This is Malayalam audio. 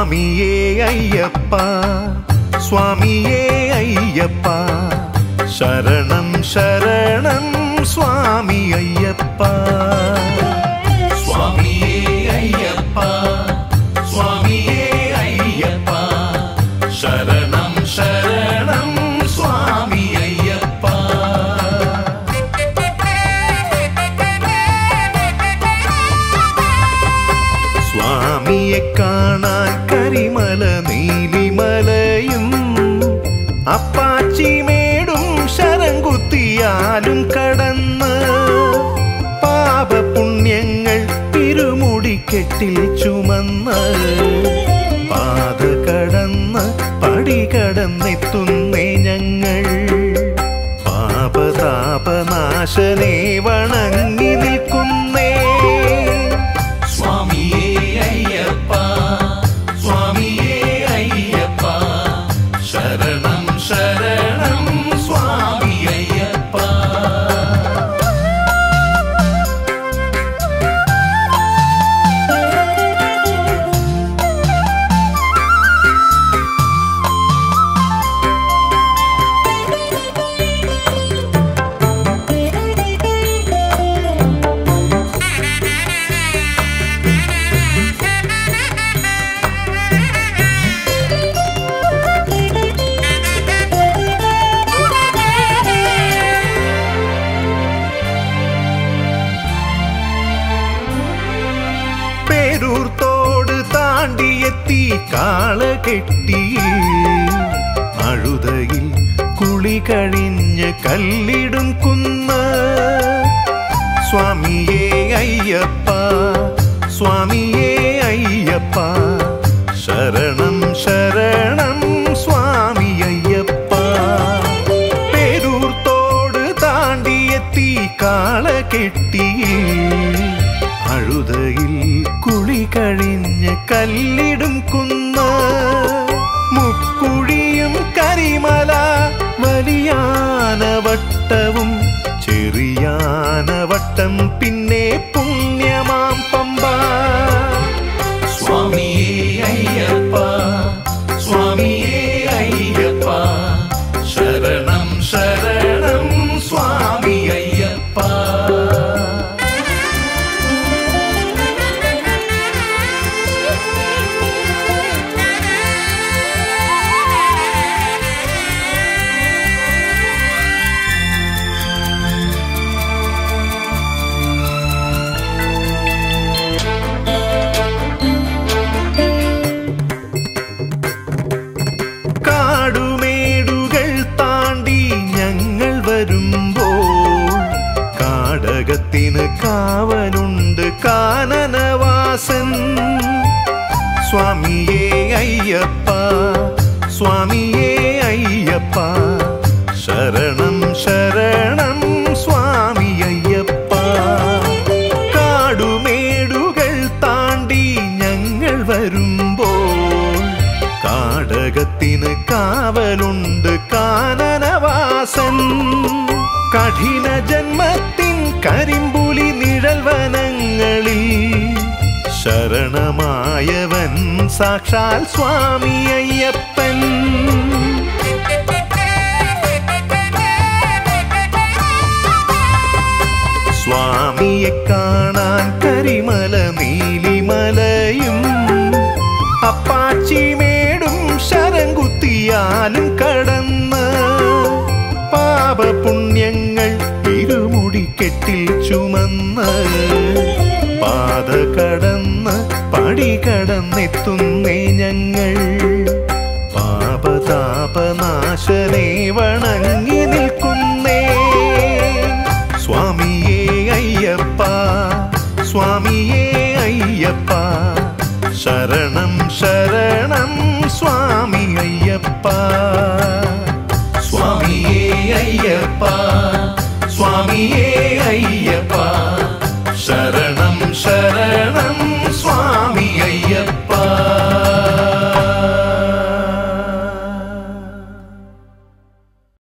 സ്വാമിയേ അയ്യപ്പ സ്വാമിയേ അയ്യപ്പ ശരണം ശരണം സ്വാമി അയ്യപ്പ സ്വാമിയേ അയ്യപ്പ സ്വാമിയേ അയ്യപ്പ ശരണം ശരണം സ്വാമി അയ്യപ്പ സ്വാമിയെ കാണാൻ കരിമല നീലിമലയും അപ്പാച്ചിമേടും ശരംകുത്തിയാലും കടന്ന് പാപപുണ്യങ്ങൾ തിരുമുടിക്കെട്ടിൽ ചുമന്ന് പാത കടന്ന് പടി കടന്നെത്തുന്നേ ഞങ്ങൾ പാപതാപനാശനെ വണങ്ങി നിൽക്കുന്നേ സ്വാമിയേ അയ്യപ്പ സ്വാമിയേ അയ്യപ്പ ശരണം ശരണം സ്വാമി അയ്യപ്പ പേരൂർ തോട് താണ്ടിയെത്തി കാള കെട്ടി അഴുതയിൽ കുളി കഴിഞ്ഞ് കല്ലിടും കുന്ന് സ്വാമിയേ അയ്യപ്പ സ്വാമിയേ അയ്യപ്പ ശരണം ശരണം സ്വാമി അയ്യപ്പ പേരൂർ തോട് താണ്ടിയെത്തി കാള കെട്ടി അഴുതയിൽ കുളി കഴിഞ്ഞ് കല്ലിടും കുന്ന് മുക്കുഴിയും കരിമല വലിയാനവട്ടവും ചെറിയാനവട്ടം പിന്നെ പുണ്യമാം പമ്പ സ്വാമിയേ അയ്യപ്പ സ്വാമിയേ അയ്യപ്പ ശരണം ശരണം സ്വാമി അയ്യപ്പ കാടുമേടുകൾ താണ്ടി ഞങ്ങൾ വരുമ്പോൾ കാടകത്തിന് കാവലുണ്ട് കാനനവാസൻ സ്വാമിയേ അയ്യപ്പ സ്വാമിയേ അയ്യപ്പ ശരണം ശരണം സ്വാമി അയ്യപ്പ കാടുമേടുകൾ താണ്ടി ഞങ്ങൾ വരുമ്പോൾ കാടകത്തിന് കാവലുണ്ട് കാനനവാസൻ കഠിന ജന്മത്തിൻ കരിമ്പുലി നിഴൽ വനങ്ങളിൽ ശരണമായവൻ സാക്ഷാൽ സ്വാമി അയ്യപ്പൻ സ്വാമിയെ കാണാൻ കരിമല നീലിമലയും അപ്പാച്ചിമേടും ശരംകുത്തിയാലും കടന്ന് പാപപുണ്യങ്ങൾ ഇരുമുടിക്കെട്ടിൽ ചുമന്ന് പാത കടന്ന് പടി കടന്നെത്തുന്നേ ഞങ്ങൾ പാപതാപനാശനെ വണങ്ങി നിൽക്കുന്നേ സ്വാമിയേ അയ്യപ്പ സ്വാമിയേ അയ്യപ്പ ശരണം ശരണം സ്വാമി അയ്യപ്പ സ്വാമിയേ അയ്യപ്പ സ്വാമിയേ അയ്യപ്പ ശരണം ശരണം